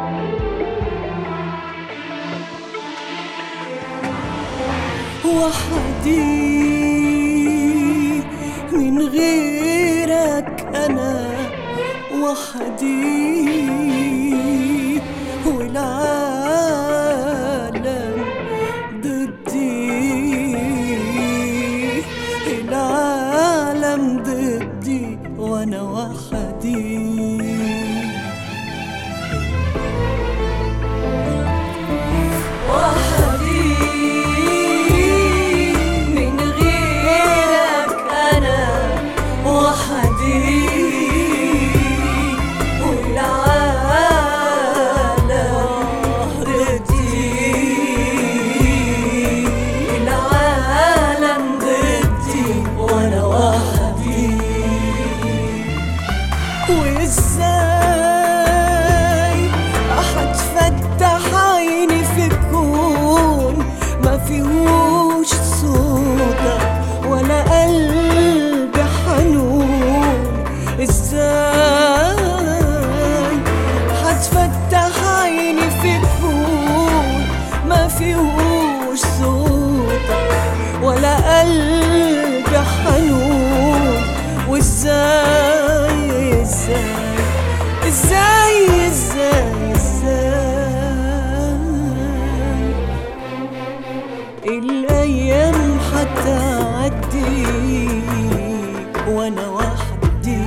وحدي من غيرك أنا وحدي والعالم ضدي العالم ضدي وأنا وحدي وحدي من غيرك أنا وحدي والعالم ضدي العالم ضدي وأنا وحدي وازاي هتفتح عيني في كون ما فيهوش صوتك ولا قلب حنون ازاي هتفتح عيني في كون ما فيهوش صوتك ولا قلب حنون وازاي ازاي ازاي ازاي ازاي الايام هتعدي وانا وحدي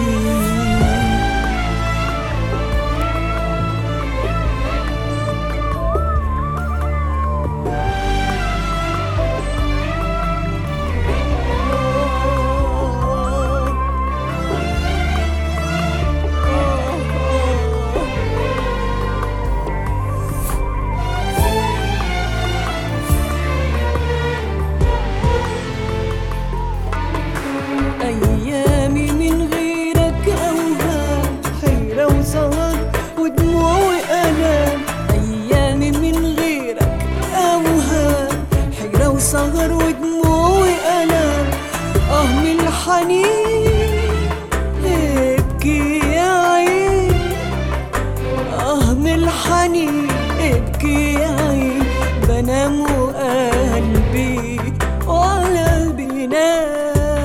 أيامي من غيرك أوهام حيرة وسهر ودموع وألام أيامي من غيرك أوهام حيرة وسهر ودموع وألام آه من الحنين ابكي يا عين آه من الحنين ابكي يا عين بنام وقلبي ولا بينام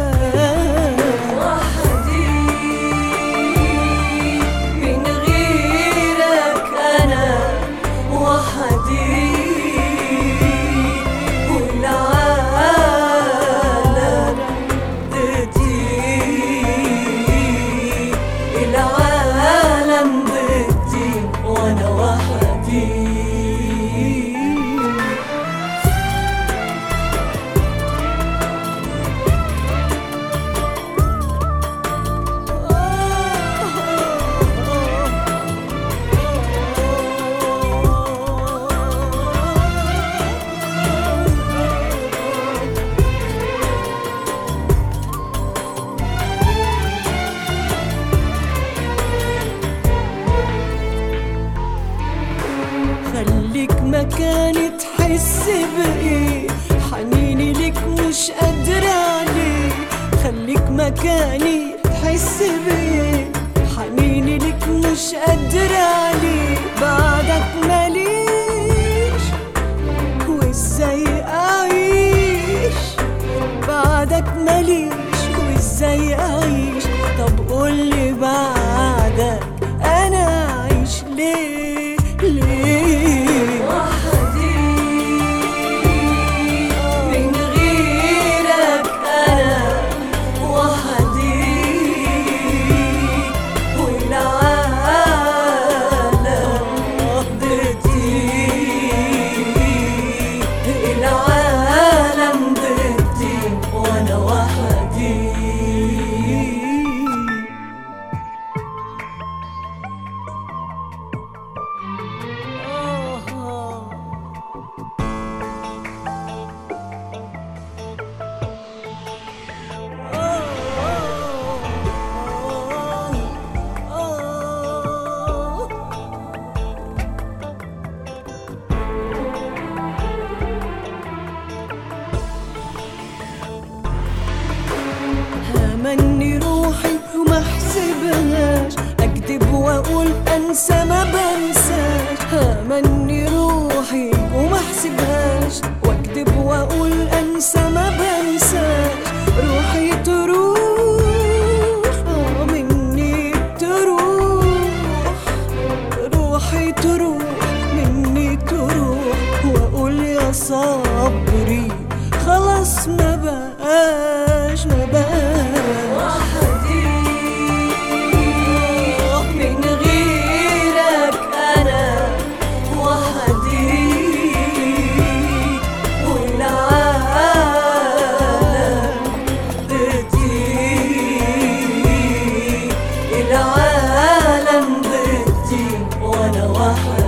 وحدي من غيرك أنا وحدي والعالم ضدي العالم ضدي وأنا وحدي خليك مكاني تحس بإيه حنيني لك مش قادرة عليه خليك مكاني تحس بإيه حنيني لك مش قادرة عليه بعدك ماليش وازاي أعيش بعدك ماليش وازاي أعيش طب قولي بعدك أنا أعيش ليه ليه وحدي من غيرك أنا وحدي والعالم ضدي العالم ضدي وأنا وحدي واقول انسى ما بنساش همني روحي وما احسبهاش واكذب واقول انسى ما بنساش روحي تروح آه مني تروح روحي تروح مني تروح واقول يا صبري خلاص ما بقاش ما بقاش وحدي من غيرك انا وحدي والعالم ضدي العالم ضدي وانا وحدي